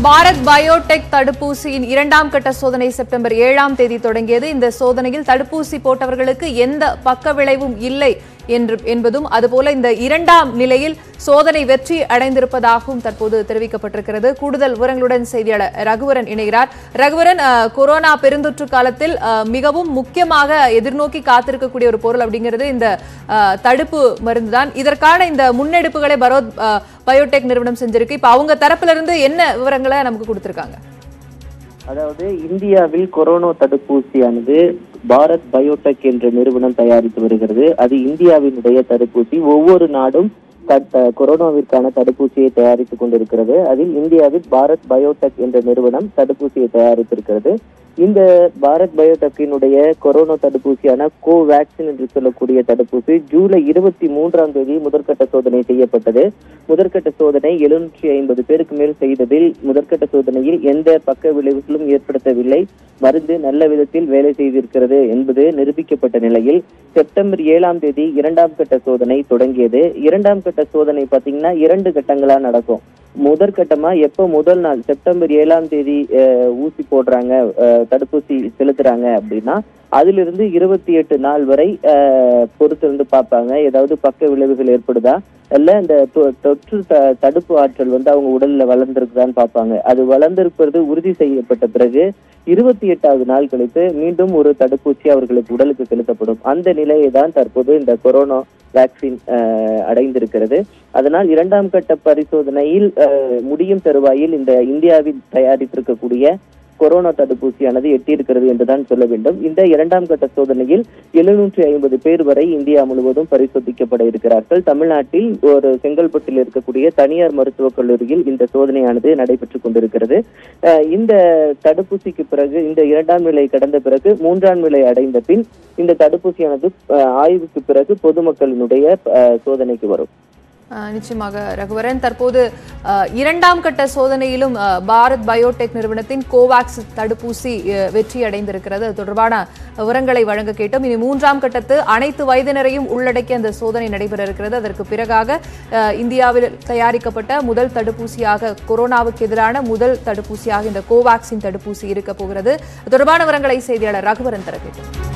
Bharat Biotech தடுப்பூசியின் இரண்டாம் கட்ட சோதனை செப்டம்பர் ஏழாம் தேதி தொடங்கியது இந்த சோதனையில் தடுப்பூசி போட்டவர்களுக்கு எந்த பக்க விளைவும் இல்லை என்று என்பதும் அதுபோல இந்த இரண்டாம் நிலையில் சோதனை வெற்றி அடைந்திருப்பதாகவும் தற்போது தெரிவிக்கப்பட்டிருக்கிறது கூடுதல் விவரங்களுடன் செய்தியாளர் ரகுவரன் இணைகிறார் ரகுவரன் அஹ், கொரோனா பெருந்தொற்று காலத்தில் அஹ், மிகவும் முக்கியமாக எதிர்நோக்கி காத்திருக்கக்கூடிய ஒரு பொருள் அப்படிங்கிறது இந்த அஹ், தடுப்பு மருந்து தான் இதற்கான இந்த முன்னெடுப்புகளை பரோத் அஹ், பயோடெக் நிறுவனம் செஞ்சிருக்கு இப்ப அவங்க தரப்புல இருந்து என்ன விவரங்களை நமக்கு கொடுத்திருக்காங்க அதாவது இந்தியாவில் கொரோனா தடுப்பூசியானது பாரத் பயோடெக் என்ற நிறுவனம் தயாரித்து வருகிறது அது இந்தியாவினுடைய தடுப்பூசி ஒவ்வொரு நாடும் த- த- கொரோனாவிற்கான தடுப்பூசியை தயாரித்துக் கொண்டிருக்கிறது அதில் இந்தியாவில் பாரத் பயோடெக் என்ற நிறுவனம் தடுப்பூசியை தயாரித்திருக்கிறது இந்த பாரத் பயோடெக்கினுடைய கொரோனா தடுப்பூசியான கோவேக்சின் என்று சொல்லக்கூடிய தடுப்பூசி ஜூலை இருபத்தி மூன்றாம் தேதி முதற்கட்ட சோதனை செய்யப்பட்டது முதற்கட்ட சோதனை எழுநூற்றி ஐம்பது பேருக்கு மேல் செய்ததில் முதற்கட்ட சோதனையில் எந்த பக்க விளைவுகளும் ஏற்படுத்தவில்லை மருந்து நல்ல விதத்தில் வேலை செய்திருக்கிறது என்பது நிரூபிக்கப்பட்ட நிலையில் செப்டம்பர் ஏழாம் தேதி இரண்டாம் கட்ட சோதனை தொடங்கியது இரண்டாம் கட்ட சோதனை பாத்தீங்கன்னா இரண்டு கட்டங்களா நடக்கும் முதற்கட்டமா எப்போ முதல் நாள் செப்டம்பர் ஏழாம் தேதி அஹ், ஊசி போடுறாங்க அஹ், தடுப்பூசி செலுத்துறாங்க அப்படின்னா அதிலிருந்து இருபத்தி எட்டு நாள் வரை அஹ், பொறுத்திருந்து பார்ப்பாங்க ஏதாவது பக்க விளைவுகள் ஏற்படுதா இல்ல இந்த தொ- தொற்று த- தடுப்பு ஆற்றல் வந்து அவங்க உடல்ல வளர்ந்திருக்குதான்னு பார்ப்பாங்க அது வளர்ந்திருப்பது உறுதி செய்யப்பட்ட பிறகு இருபத்தி எட்டாவது நாள் கழித்து மீண்டும் ஒரு தடுப்பூசி அவர்களுக்கு உடலுக்கு செலுத்தப்படும் அந்த நிலையை தான் தற்போது இந்த கொரோனா வேக்சின் அஹ், அடைந்திருக்கிறது அதனால் இரண்டாம் கட்ட பரிசோதனையில் அஹ், முடியும் தருவாயில் இந்த இந்தியாவில் தயாரித்திருக்கக்கூடிய கொரோனா தடுப்பூசியானது எட்டியிருக்கிறது என்றுதான் சொல்ல வேண்டும் இந்த இரண்டாம் கட்ட சோதனையில் எழுநூற்றி ஐம்பது பேர் வரை இந்தியா முழுவதும் பரிசோதிக்கப்பட இருக்கிறார்கள் தமிழ்நாட்டில் ஒரு செங்கல்பட்டில் இருக்கக்கூடிய தனியார் மருத்துவக் கல்லூரியில் இந்த சோதனையானது நடைபெற்றுக் கொண்டிருக்கிறது அஹ் இந்த தடுப்பூசிக்கு பிறகு இந்த இரண்டாம் நிலை கடந்த பிறகு மூன்றாம் நிலை அடைந்த பின் இந்த தடுப்பூசியானது அஹ், ஆய்வுக்கு பிறகு பொதுமக்களினுடைய அஹ், சோதனைக்கு வரும் அஹ், நிச்சயமாக ரகுவரன் தற்போது அஹ், இரண்டாம் கட்ட சோதனையிலும் அஹ், பாரத் பயோடெக் நிறுவனத்தின் கோவாக்ஸ் தடுப்பூசி அஹ், வெற்றி அடைந்திருக்கிறது அது தொடர்பான விவரங்களை வழங்க கேட்டோம் இனி மூன்றாம் கட்டத்து அனைத்து வயதினரையும் உள்ளடக்கி அந்த சோதனை நடைபெற இருக்கிறது அதற்கு பிறகாக அஹ், இந்தியாவில் தயாரிக்கப்பட்ட முதல் தடுப்பூசியாக கொரோனாவுக்கு எதிரான முதல் தடுப்பூசியாக இந்த கோவாக்சின் தடுப்பூசி இருக்க போகிறது அது தொடர்பான விவரங்களை செய்தியாளர் ரகுவரன் தர கேட்டோம்